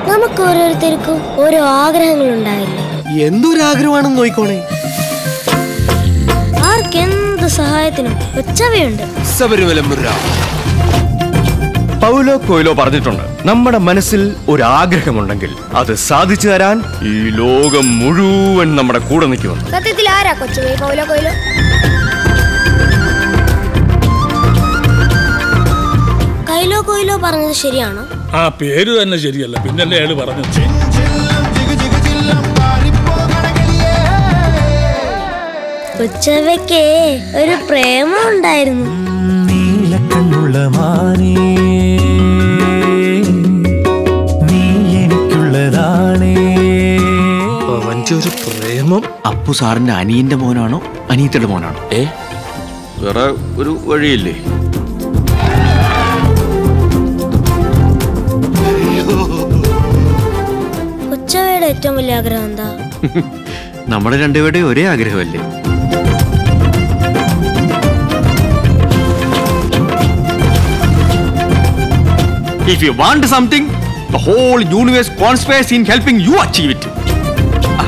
നമുക്ക് ഓരോരുത്തർക്കും ഓരോ ആഗ്രഹങ്ങൾ ഉണ്ടാവില്ലേ എന്തൊരാഗ്രഹമാണെന്ന് നോയിക്കോണേ ആർക്കെന്ത് സഹായത്തിനും ഉച്ചവയുണ്ട് സബരിമല മുര പൗലോ കൊയിലോ പറഞ്ഞിട്ടുണ്ട് നമ്മുടെ മനസ്സിൽ ഒരു ആഗ്രഹമുണ്ടെങ്കിൽ അത് സാധിച്ചു തരാൻ ഈ ലോകം മുഴുവൻ നമ്മുടെ കൂടെ നിൽക്കുമെന്ന് സത്യത്തിൽ ആരാ കൊച്ചുവേ കോയിലോ കോയിലോ കൈലോ കോയിലോ പറഞ്ഞത് ശരിയാണോ ആ പേര് തന്നെ ശരിയല്ല പിന്നല്ലേ അയാള് പറഞ്ഞത് ഉച്ചവയ്ക്ക് ഒരു പ്രേമം ഉണ്ടായിരുന്നു നീലക്കണ്ണുള്ള മാനേ നീ എനിക്കുള്ളതാണേ അവന്റെ ഒരു പ്രേമം അപ്പു സാറിന്റെ അനിയന്റെ മോനാണോ അനിയത്തിയുടെ മോനാണോ ഏ വേറെ ഒരു വഴിയില്ലേ ഉച്ചവയുടെ ഏറ്റവും വലിയ ആഗ്രഹം എന്താ നമ്മുടെ രണ്ടുപേരുടെയും ഒരേ ആഗ്രഹമല്ലേ If you want something, the whole universe conspires in helping you achieve it.